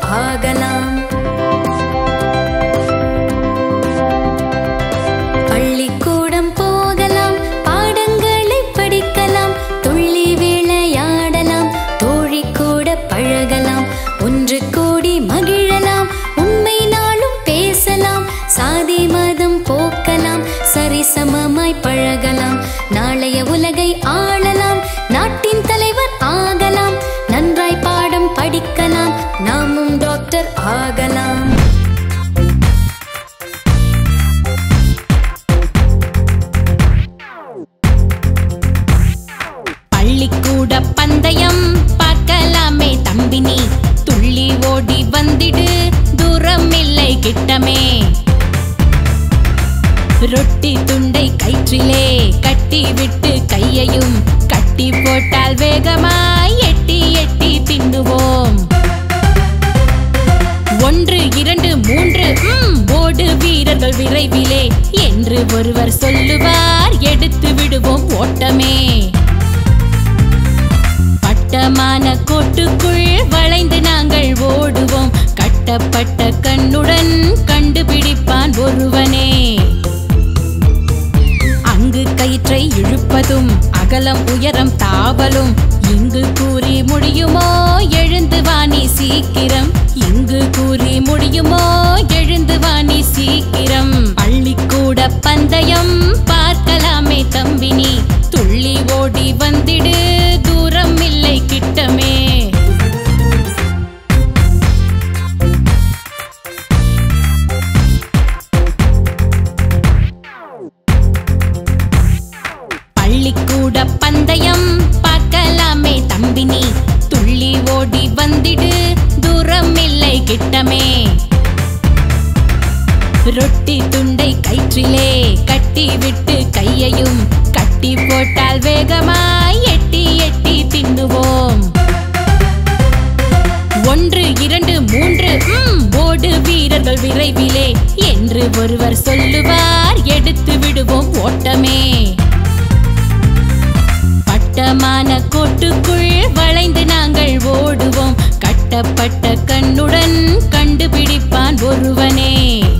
ஆகலாம் பள்ளிக்கூடம் போகலாம் பாடங்களை படிக்கலாம் துள்ளி விளையாடலாம் தோழி கூட பழகலாம் ஒன்று கூடி மகிழலாம் உண்மை நாளும் பேசலாம் சாதி மதம் போக்கலாம் சரிசமமாய் பழகலாம் நாளைய உலகை ஆளலாம் நாட்டின் தலைவர் ஆகலாம் நன்றாய் பாடம் படிக்கலாம் நாமும் டாக்டர் ஆகலாம் பள்ளிக்கூட பந்தயம் பார்க்கலாமே தம்பினி துள்ளி ஓடி வந்திடு தூரம் இல்லை கிட்டமே ரொட்டி துண்டை கயிற்றிலே கட்டி விட்டு கையையும் கட்டி போட்டால் வேகமாய் எட்டி எட்டி தின்னுவோம் ஒன்று இரண்டு மூன்று ம், ஓடு வீரர்கள் விரைவிலே என்று ஒருவர் சொல்லுவார் எடுத்து விடுவோம் ஓட்டமே வட்டமான கோட்டுக்குள் வளைந்து நாங்கள் ஓடுவோம் கட்டப்பட்ட கண்ணுடன் கண்டுபிடிப்பான் ஒருவனே அங்கு கயிற்றை இழுப்பதும் அகலம் உயரம் தாவலும் இங்கு கூறி முடியுமோ எழுந்து வாணி சீக்கிரம் இங்கு கூறி முடியுமோ எழுந்து வாணி சீக்கிரம் பள்ளிக்கூட பந்தயம் பார்க்கலாமே தம்பினி துள்ளி ஓடி வந்திடு தூரம் இல்லை கிட்டமே பள்ளிக்கூட பந்தயம் பார்க்கலாமே தம்பினி துள்ளி ஓடி வந்திடு தூரம் இல்லை கிட்டமே ரொட்டி துண்டை கயிற்றிலே கட்டி விட்டு கையையும் கட்டி போட்டால் வேகமாய் எட்டி எட்டி தின்னுவோம் ஒன்று இரண்டு மூன்று ம், ஓடு வீரர்கள் விரைவிலே என்று ஒருவர் சொல்லுவார் எடுத்து விடுவோம் ஓட்டமே வட்டமான கோட்டுக்குள் வளைந்து நாங்கள் ஓடுவோம் கட்டப்பட்ட கண்ணுடன் கண்டுபிடிப்பான் ஒருவனே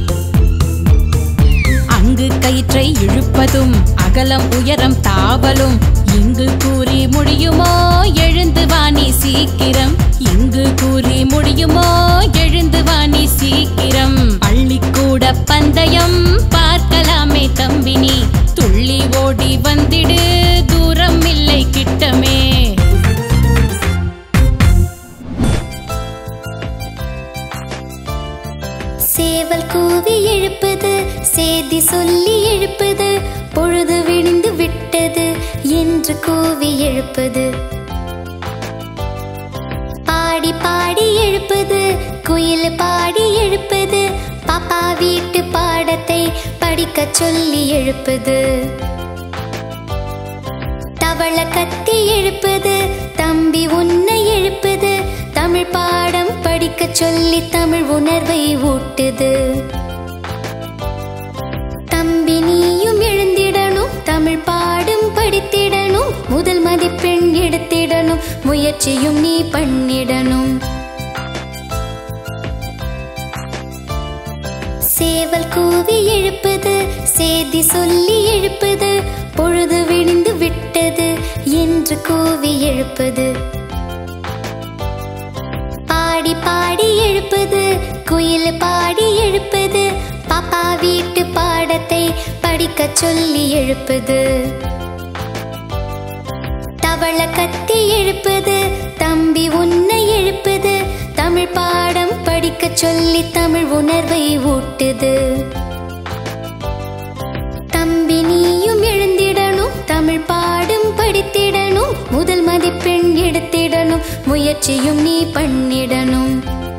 அங்கு கயிற்றை இழுப்பதும் அகலம் உயரம் தாவலும் இங்கு கூறி முடியுமோ எழுந்து வாணி சீக்கிரம் இங்கு கூறி முடியுமோ எழுந்து வாணி சீக்கிரம் பள்ளிக்கூட பந்தயம் பார்க்கலாமே தம்பினி துள்ளி ஓடி வந்திடு தூரம் இல்லை கிட்டமே சேவல் கூவி எழுப்புது சேதி சொல்லி எழுப்புது பொழுது விடிந்து விட்டது என்று கூவி எழுப்புது பாடி பாடி எழுப்புது குயில் பாடி எழுப்புது பாப்பா வீட்டு பாடத்தை படிக்கச் சொல்லி எழுப்புது தவள கத்தி எழுப்புது தம்பி உன்னை எழுப்புது தமிழ் பாடம் படிக்கச் சொல்லி தமிழ் உணர்வை ஊட்டுது தம்பி நீயும் எழுந்திடணும் தமிழ் பாடம் படித்திடணும் முதல் மதிப்பெண் எடுத்திடணும் முயற்சியும் நீ பண்ணிடணும் சேவல் கூவி எழுப்புது சேதி சொல்லி எழுப்புது பொழுது விடிந்து விட்டது என்று கூவி எழுப்புது பாடி பாடி எழுப்புது குயில் பாடி எழுப்புது பாப்பா வீட்டு பாடத்தை படிக்கச் சொல்லி எழுப்புது தவள கத்தி எழுப்புது தம்பி உன்னை எழுப்புது தமிழ் பாடம் படிக்கச் சொல்லி தமிழ் உணர்வை ஊட்டுது தம்பி நீயும் எழுந்திடணும் தமிழ் பாடம் படித்திடணும் முதல் மதிப்பெண் எடுத்திடணும் முயற்சியும் நீ பண்ணிடணும்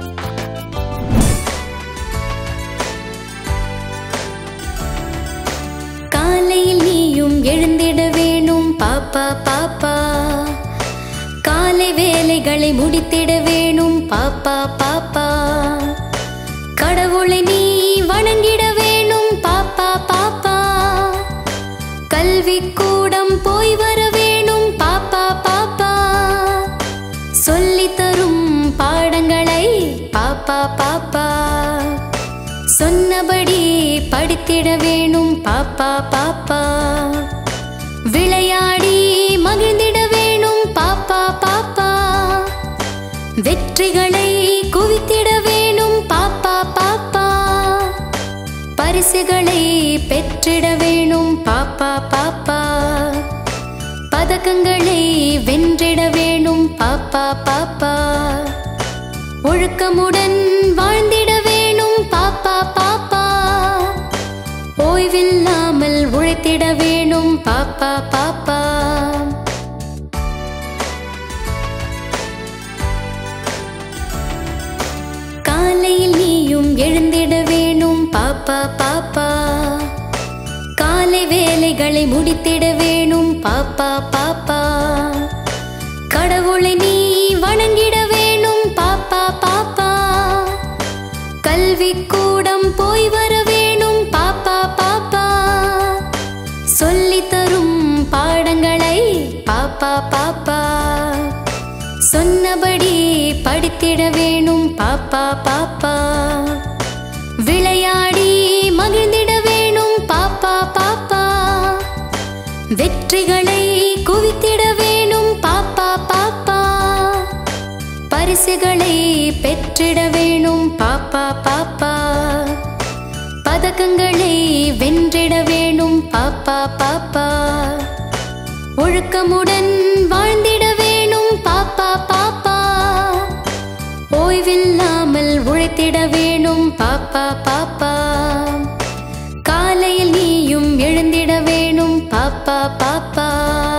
காலையில் நீயும் எழுந்திட வேணும் பாப்பா பாப்பா காலை வேலைகளை முடித்திட வேணும் பாப்பா பாப்பா கடவுளை நீ வணங்கிட வேணும் பாப்பா பாப்பா கல்வி கூடம் போய் வர வேணும் பாப்பா பாப்பா சொல்லித் தரும் பாடங்களை பாப்பா பாப்பா பாப்பா சொன்னபடி படித்திட வேணும் பாப்பா பாப்பா விளையாடி மகிழ்ந்திட வேணும் பாப்பா பாப்பா வெற்றிகளை குவித்திட வேணும் பாப்பா பாப்பா பரிசுகளை பெற்றிட வேணும் பாப்பா பாப்பா பதக்கங்களை வென்றிட வேணும் பாப்பா பாப்பா ஒழுக்கமுடன் வாழ்ந்திட வேணும் பாப்பா பாப்பா ஓய்வில்லாமல் உழைத்திட வேணும் பாப்பா பாப்பா காலையில் நீயும் எழுந்திட வேணும் பாப்பா பாப்பா காலை வேலைகளை முடித்திட வேணும் பாப்பா பாப்பா கடவுளை நீ வணங்கிட வேணும் பாப்பா பாப்பா கல்வி கூடம் போய் வர வேணும் பாப்பா பாப்பா சொல்லித் தரும் பாடங்களை பாப்பா பாப்பா சொன்னபடி படித்திட வேணும் பாப்பா பாப்பா விளையாடி மகிழ்ந்திட வேணும் பாப்பா பாப்பா வெற்றிகளை குவித்திட வேணும் பாப்பா பாப்பா பரிசுகளை பெற்றிட வேணும் பாப்பா பாப்பா பதக்கங்களை வென்றிட வேணும் பாப்பா பாப்பா ஒழுக்கமுடன் வாழ்ந்திட வேணும் பாப்பா பாப்பா ஓய்வில்லாமல் உழைத்திட வேணும் பாப்பா பாப்பா காலையில் நீயும் எழுந்திட வேணும் பாப்பா பாப்பா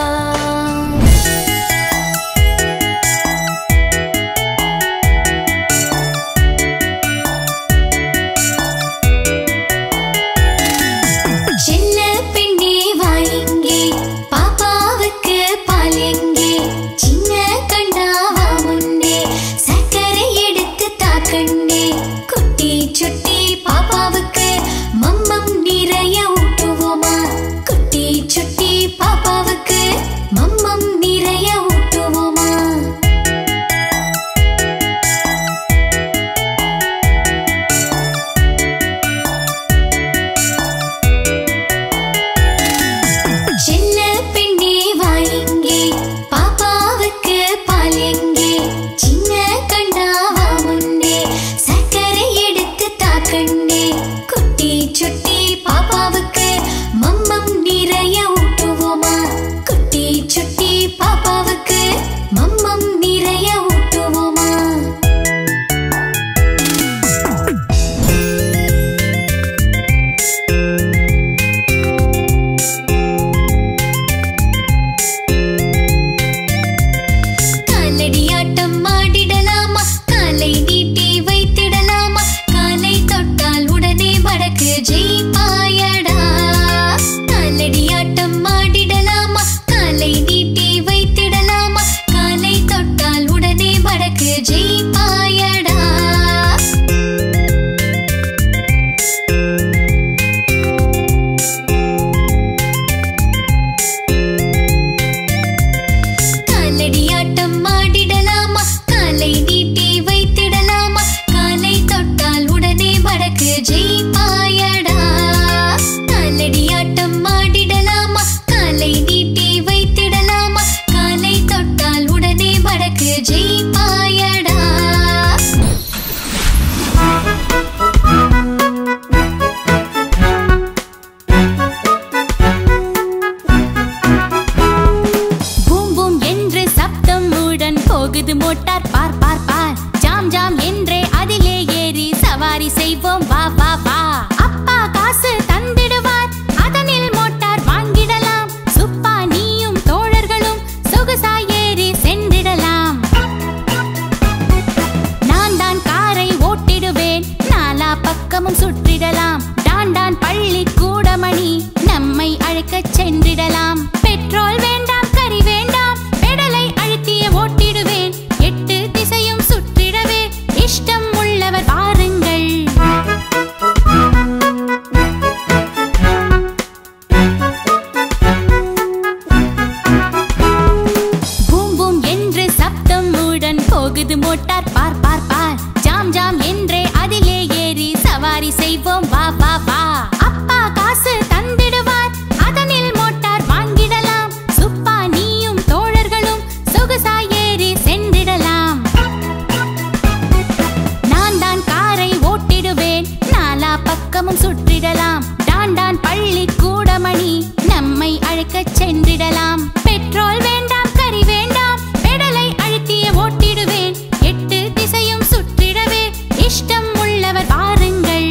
சின்ன பெண்ணே வா இங்கே பாப்பாவுக்கு பால் எங்கே சின்ன கண்ணாவா முன்னே சர்க்கரை எடுத்து தாக்கண்ணே குட்டி சுட்டி பாப்பாவுக்கு மம்மம் நிறைய ஊட்டுவோமா குட்டி சுட்டி பாப்பாவுக்கு மம்மம் நிறைய ஊட்டுவோமா சின்ன பெண்ணே வா இங்கே பாப்பாவுக்கு பால் எங்கே சின்ன கண்ணாவா முன்னே சர்க்கரை எடுத்து தாக்கண்ணே குட்டி சுட்டி பாப்பாவுக்கு மம்மம் நிறைய ஊட்டுவோமா குட்டி சுட்டி பாப்பாவுக்கு மம்மம் நிறைய ஊட்டுவோமா காலடி ஆட்டம் ஆடிடலாமா காலை நீட்டி வைத்திடலாமா காலை தொட்டால் உடனே வடக்கு ஜெயிப்பாயடா காலடி ஆட்டம் ஆடிடலாமா காலை நீட்டி வைத்திடலாமா காலை தொட்டால் உடனே வடக்கு ஜெயிப்பாயடா காலடி ஆட்டம் ஆடிடலாமா காலை நீட்டி வைத்திடலாமா காலை தொட்டால் உடனே வடக்கு ஜெயிப்பாயடா காலடி ஆட்டம் ஆடிடலாமா காலை நீட்டி வைத்திடலாமா காலை தொட்டால் உடனே வடக்கு ஜெயிப்பாயடா பூம் பூம் என்று சப்தம் உடன் போகுது மோட்டார் பார் பார் பார் ஜாம் ஜாம் என்றே அதிலே ஏறி சவாரி செய்வோம் வா வா வா அப்பா காசு தந்திடுவார் அதனில் மோட்டார் வாங்கிடலாம் சுப்பா நீயும் தோழர்களும் சொகுசாய் ஏறி சென்றிடலாம் நான் தான் காரை ஓட்டிடுவேன் நாலா பக்கமும் சுற்றிடலாம் டான் டான் பள்ளி கூடமணி நம்மை அழைக்கச் சென்றிடலாம் பெட்ரோல் வேண்டாம் கறி வேண்டாம் பெடலை அழுத்திய ஓட்டிடுவேன் எட்டு திசையும் சுற்றிடவே இஷ்டம் உள்ளவர் பாருங்கள் பூம் பூம் என்று சப்தம் உடன் போகுது மோட்டார் பார் பார் பார் ஜாம் ஜாம் ஜாம் என்றே அதிலே ஏறி சவாரி செய்வோம் வா வா வா அப்பா காசு தந்திடுவார் அதனில் மோட்டார் வாங்கிடலாம் சுப்பா நீயும் தோழர்களும் சொகுசாய் ஏறி சென்றிடலாம் நான் தான் காரை ஓட்டிடுவேன் நாலா பக்கமும் சுற்றிடலாம் டான் டான் பள்ளி கூடமணி நம்மை அழைக்கச் சென்றிடலாம் பெட்ரோல் வேண்டாம் கறி வேண்டாம் பெடலை அழுத்திய ஓட்டிடுவேன் எட்டு திசையும் சுற்றிடவே இஷ்டம் உள்ளவர் பாருங்கள்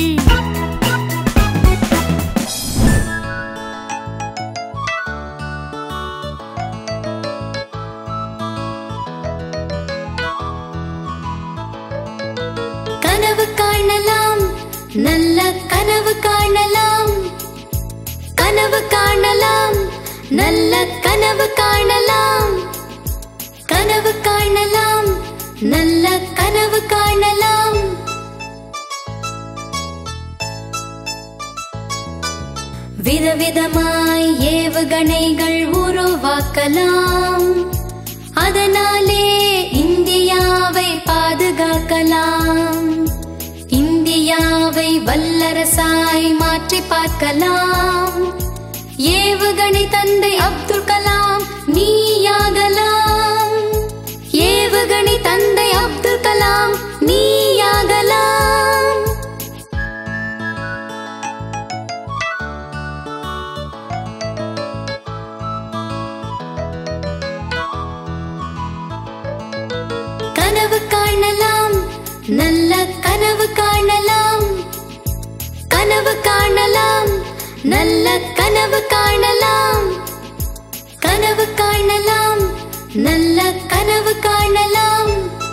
கனவு காணலாம் நல்ல கனவு காணலாம் கனவு காணலாம் நல்ல கனவு காணலாம் கனவு காணலாம் நல்ல கனவு காணலாம் விதவிதமாய் ஏவுகணைகள் உருவாக்கலாம் அதனாலே இந்தியாவை பாதுகாக்கலாம் இந்தியாவை வல்லரசாய் மாற்றி பார்க்கலாம் ஏவுகணை தந்தை அப்துல் கலாம் நீயாகலாம் ஏவுகணை தந்தை அப்துல் கலாம் நீயாகலாம் கனவு காணலாம் நல்ல கனவு காணலாம் கனவு காணலாம் நல்ல கனவு காணலாம் கனவு காணலாம் நல்ல கனவு காணலாம்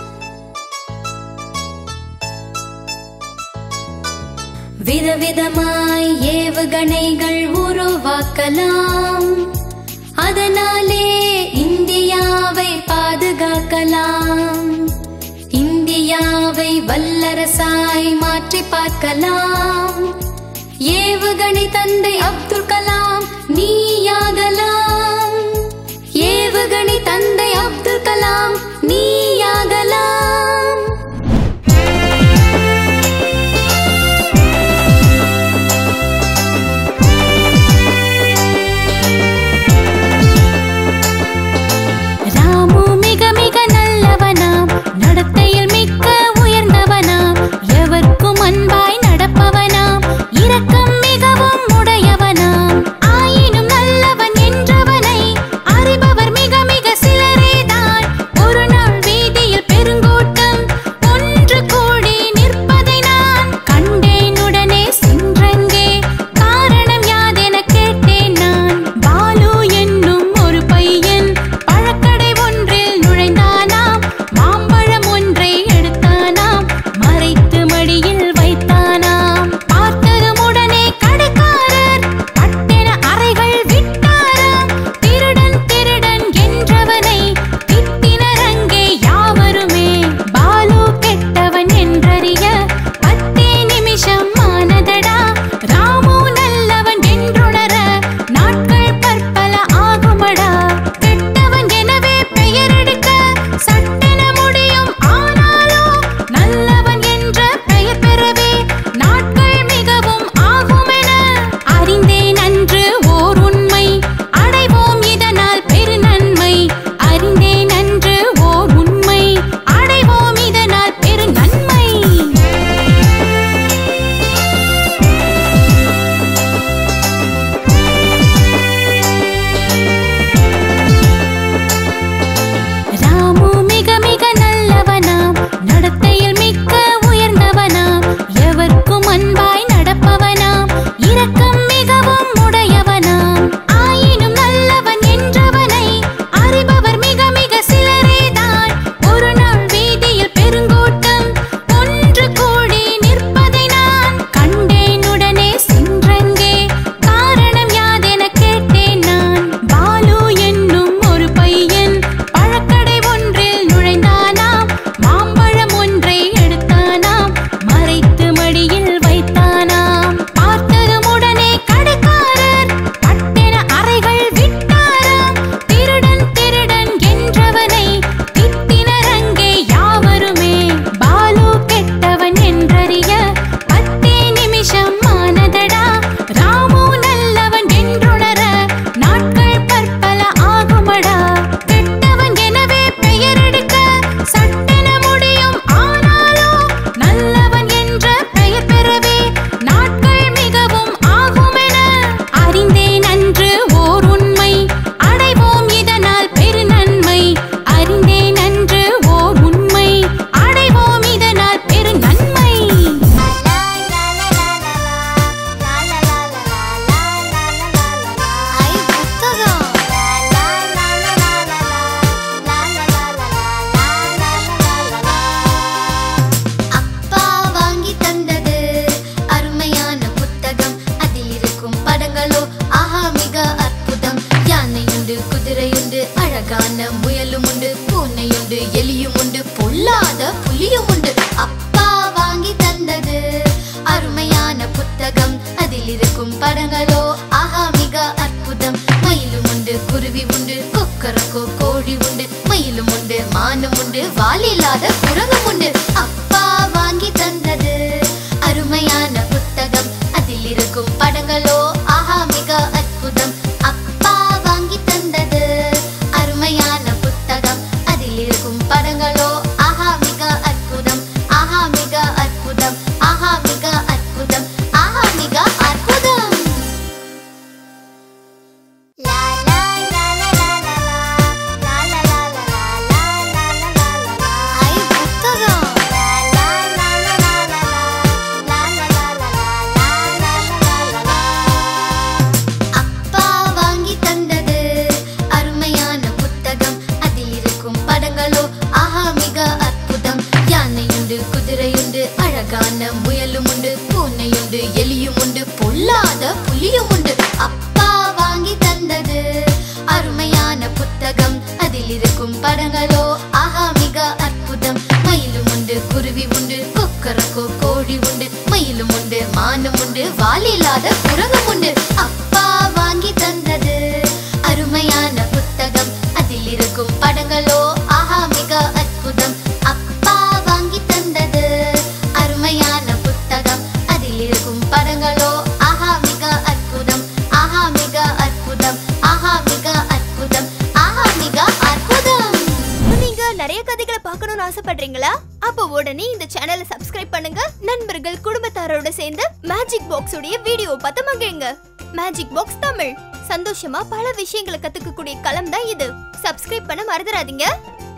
விதவிதமாய் ஏவுகணைகள் உருவாக்கலாம் அதனாலே இந்தியாவை பாதுகாக்கலாம் இந்தியாவை வல்லரசாய் மாற்றி பார்க்கலாம் ஏவுகணை தந்தை அப்துல் கலாம் நீயாகலாம் ஏவுகணை தந்தை அப்துல் கலாம் நீயாகலாம் ராமு மிக மிக நல்லவனாம் நடத்தையில் மிக்க உயர்ந்தவனாம் எவர்க்கும் அன்பாய் நடப்பவனாம் இரக்கம் மிகவும் உடையவனாம் ஆயினும் நல்லவன் என்றவனை அறிபவர் மிக மிக சிலரேதான் ஒரு நாள் வீதியில் பெருங்கோ வாலில்லாத குரங்கும் உண்டு அப்பா வாங்கி தந்தது அருமையான புத்தகம் அதில் இருக்கும் படங்களோ ஆஹா மிக அற்புதம் அப்பா வாங்கி தந்தது அருமையான புத்தகம் அதில் இருக்கும் படங்களோ ஆஹா மிக அற்புதம் ஆஹா மிக அற்புதம் ஆஹா மிக அற்புதம் ஆஹா மிக அற்புதம் லா லா லா லா லா லா லா லா லா லா லா லா லா லா ஐ புத்தகம் லா லா லா லா லா லா லா லா லா லா லா லா அப்பா வாங்கி தந்தது அருமையான புத்தகம் அதில் இருக்கும் படங்களோ ஆஹா மிக அற்புதம் யானையுண்டு குதிரையுண்டு அழகான முயலும் உண்டு பூனையுண்டு எலியும் உண்டு பொல்லாத புலியும் உண்டு அப்பா வாங்கி தந்தது அருமையான புத்தகம் அதில் இருக்கும் படங்களோ ஆஹா மிக அற்புதம் மயிலும் உண்டு குருவி உண்டு கொக்கரக்கோ கோழி உண்டு மயிலும் உண்டு மானும் உண்டு வாலில்லாத குரங்கும் உண்டு அப்பா வாங்கி தந்தது அருமையான புத்தகம் அதில் இருக்கும் படங்களோ ஆஹா மிக அற்புதம் அப்பா வாங்கி தந்தது அருமையான புத்தகம் அதில் இருக்கும் படங்களோ ஆஹா மிக அற்புதம் ஆஹா மிக அற்புதம் ஆஹா மிக அற்புதம் ஆஹா மிக அற்புதம் நீங்க நிறைய கதைகளை பார்க்கணும்னு ஆசைப்படுறீங்களா அப்ப உடனே இந்த சேனலை சப்ஸ்கிரைப் பண்ணுங்க நண்பர்கள் குடும்பத்தாரோட சேர்ந்து மேஜிக் பாக்ஸ் உடைய வீடியோ பார்த்து மகிழுங்க மேஜிக் பாக்ஸ் தமிழ் சந்தோஷமா பல விஷயங்களை கத்துக்கக்கூடிய களம் தான் இது சப்ஸ்கிரைப் பண்ண மறந்துடாதீங்க